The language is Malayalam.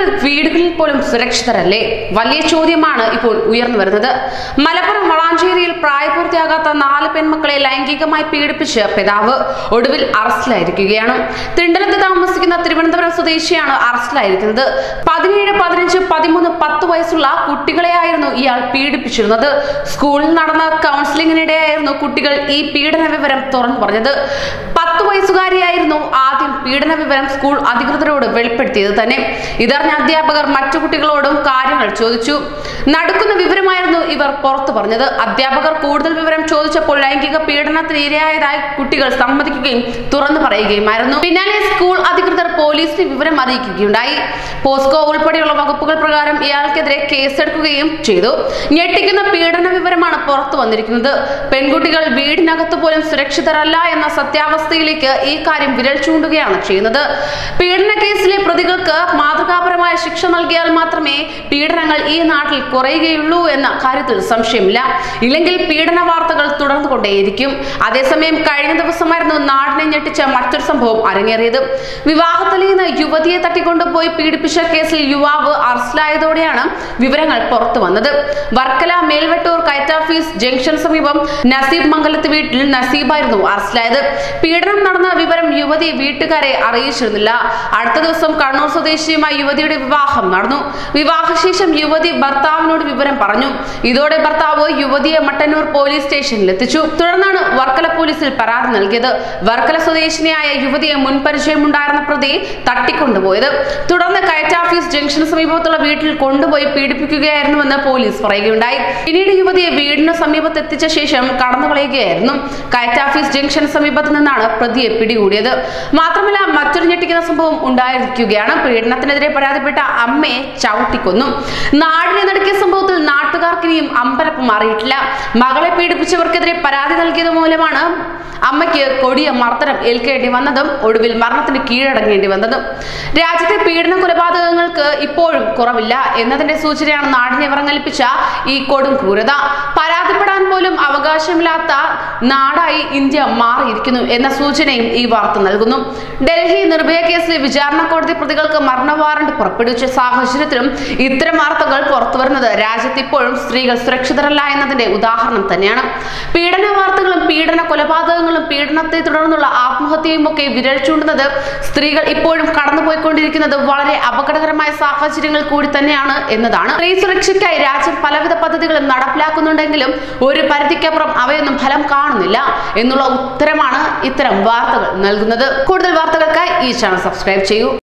വീടുകളിൽ പോലും സുരക്ഷിതരല്ലേ വലിയ ചോദ്യമാണ് ഇപ്പോൾ ഉയർന്നു വരുന്നത് മലപ്പുറം വളാഞ്ചേരിയിൽ പ്രായപൂർത്തിയാകാത്ത നാല് പെൺമക്കളെ ലൈംഗികമായി പീഡിപ്പിച്ച് പിതാവ് ഒടുവിൽ അറസ്റ്റിലായിരിക്കുകയാണ് തിണ്ടലത്ത് താമസിക്കുന്ന തിരുവനന്തപുരം സ്വദേശിയാണ് അറസ്റ്റിലായിരിക്കുന്നത് പതിനേഴ് പതിനഞ്ച് പതിമൂന്ന് പത്ത് വയസ്സുള്ള കുട്ടികളെയായിരുന്നു ഇയാൾ പീഡിപ്പിച്ചിരുന്നത് സ്കൂളിൽ നടന്ന കൗൺസിലിംഗിനിടെയായിരുന്നു കുട്ടികൾ ഈ പീഡന വിവരം തുറന്നു പറഞ്ഞത് പത്ത് വയസ്സുകാരിയായിരുന്നു ആദ്യം പീഡന വിവരം സ്കൂൾ അധികൃതരോട് വെളിപ്പെടുത്തിയത് തന്നെ ഇതറിഞ്ഞ അധ്യാപകർ മറ്റു കുട്ടികളോടും കാര്യങ്ങൾ ചോദിച്ചു നടക്കുന്ന വിവരമായിരുന്നു ഇവർ പുറത്തു പറഞ്ഞത് അധ്യാപകർ കൂടുതൽ വിവരം ചോദിച്ചപ്പോൾ ലൈംഗിക പീഡനത്തിന് ഇരയായതായി കുട്ടികൾ സമ്മതിക്കുകയും തുറന്നു പറയുകയുമായിരുന്നു പിന്നാലെ സ്കൂൾ അധികൃതർ പോലീസിനെ വിവരം അറിയിക്കുകയുണ്ടായി പോസ്കോ ഉൾപ്പെടെയുള്ള വകുപ്പുകൾ പ്രകാരം ഇയാൾക്കെതിരെ കേസെടുക്കുകയും ചെയ്തു ഞെട്ടിക്കുന്ന പീഡന വിവരമാണ് പുറത്തു വന്നിരിക്കുന്നത് പെൺകുട്ടികൾ വീടിനകത്ത് പോലും സുരക്ഷിതരല്ല എന്ന സത്യാവസ്ഥയിലേക്ക് ഈ കാര്യം വിരൽ ചൂണ്ടുകയാണ് ചെയ്യുന്നത് പീഡന കേസിലെ പ്രതികൾക്ക് മാതൃകാപരമായ ശിക്ഷ നൽകിയാൽ മാത്രമേ പീഡനങ്ങൾ ഈ നാട്ടിൽ കുറയുകയുള്ളൂ എന്ന കാര്യത്തിൽ സംശയമില്ല ഇല്ലെങ്കിൽ പീഡന വാർത്തകൾ തുടർന്നുകൊണ്ടേയിരിക്കും അതേസമയം കഴിഞ്ഞ ദിവസമായിരുന്നു നാടിനെ ഞെട്ടിച്ച മറ്റൊരു സംഭവം അരങ്ങേറിയത് വിവാഹത്തിൽ നിന്ന് യുവതിയെ തട്ടിക്കൊണ്ടുപോയി പീഡിപ്പിച്ച കേസിൽ യുവാവ് അറസ്റ്റിലായതോടെയാണ് വിവരങ്ങൾ പുറത്തു വന്നത് വർക്കല മേൽവെട്ടൂർ കൈറ്റാഫീസ് ജംഗ്ഷൻ സമീപം നസീബ് മംഗലത്ത് വീട്ടിൽ നസീബായിരുന്നു അറസ്റ്റിലായത് പീഡനം നടന്ന വിവരം യുവതി വീട്ടുകാരെ അറിയിച്ചിരുന്നില്ല അടുത്ത ദിവസം കണ്ണൂർ സ്വദേശിയുമായ യുവതിയുടെ വിവാഹം നടന്നു വിവാഹശേഷം യുവതി ഭർത്താവിനോട് വിവരം പറഞ്ഞു ഇതോടെ ഭർത്താവ് യുവതിയെ മട്ടന്നൂർ പോലീസ് സ്റ്റേഷനിൽ എത്തിച്ചു തുടർന്നാണ് വർക്കല പോലീസിൽ പരാതി നൽകിയത് വർക്കല സ്വദേശിനിയായ യുവതിയെ മുൻപരിചയമുണ്ടായിരുന്ന പ്രതി തട്ടിക്കൊണ്ടുപോയത് തുടർന്ന് കയറ്റാഫീസ് ജംഗ്ഷന് സമീപത്തുള്ള വീട്ടിൽ കൊണ്ടുപോയി പീഡിപ്പിക്കുകയായിരുന്നുവെന്ന് പോലീസ് പറയുകയുണ്ടായി പിന്നീട് യുവതിയെ വീടിന് സമീപത്ത് എത്തിച്ച ശേഷം കടന്നു കളയുകയായിരുന്നു കയറ്റാഫീസ് ജംഗ്ഷൻ സമീപത്ത് നിന്നാണ് പ്രതിയെ പിടികൂടിയത് മാത്രമല്ല മറ്റൊരു ഞെട്ടിക്കുന്ന സംഭവം ഉണ്ടായിരിക്കുകയാണ് പീഡനത്തിനെതിരെ പരാതിപ്പെട്ട അമ്മയെ ചവിട്ടിക്കൊന്നു നാടിനെ നടുക്കിയ സംഭവത്തിൽ നാട്ടുകാർക്ക് ഇനിയും അമ്പരപ്പ് മാറിയിട്ടില്ല മകളെ പീഡിപ്പിച്ചവർക്കെതിരെ പരാതി നൽകിയത് മൂലമാണ് അമ്മയ്ക്ക് കൊടിയ മർദ്ദനം ഏൽക്കേണ്ടി വന്നതും ഒടുവിൽ മരണത്തിന് കീഴടങ്ങേണ്ടി വന്നതും രാജ്യത്തെ പീഡന കൊലപാതകങ്ങൾക്ക് ഇപ്പോഴും കുറവില്ല എന്നതിന്റെ സൂചനയാണ് നാടിനെ വിറങ്ങലിപ്പിച്ച ഈ കൊടും ക്രൂരത പരാതിപ്പെടാൻ പോലും അവകാശമില്ലാത്ത നാടായി ഇന്ത്യ മാറിയിരിക്കുന്നു എന്ന സൂചനയും ഈ വാർത്ത നൽകുന്നു ഡൽഹി നിർഭയ കേസിലെ വിചാരണ കോടതി പ്രതികൾക്ക് മരണ വാറണ്ട് പുറപ്പെടുവിച്ച സാഹചര്യത്തിലും ഇത്തരം വാർത്തകൾ പുറത്തുവരുന്നത് രാജ്യത്ത് ഇപ്പോഴും സ്ത്രീകൾ സുരക്ഷിതരല്ല എന്നതിന്റെ ഉദാഹരണം തന്നെയാണ് പീഡന വാർത്തകളും പീഡന കൊലപാതകങ്ങളും പീഡനത്തെ തുടർന്നുള്ള ആത്മഹത്യയും ഒക്കെ വിരൽ ചൂണ്ടുന്നത് സ്ത്രീകൾ ഇപ്പോഴും കടന്നുപോയിക്കൊണ്ടിരിക്കുന്നത് വളരെ അപകടകരമായ സാഹചര്യങ്ങൾ കൂടി തന്നെയാണ് എന്നതാണ് സ്ത്രീ സുരക്ഷയ്ക്കായി രാജ്യം പലവിധ പദ്ധതികളും നടപ്പിലാക്കുന്നുണ്ടെങ്കിലും ഒരു പരിധിക്കപ്പുറം അവയൊന്നും ഫലം കാണുന്നില്ല എന്നുള്ള ഉത്തരമാണ് ഇത്തരം വാർത്തകൾ നൽകുന്നത് കൂടുതൽ വാർത്തകൾക്കായി ഈ ചാനൽ സബ്സ്ക്രൈബ് ചെയ്യൂ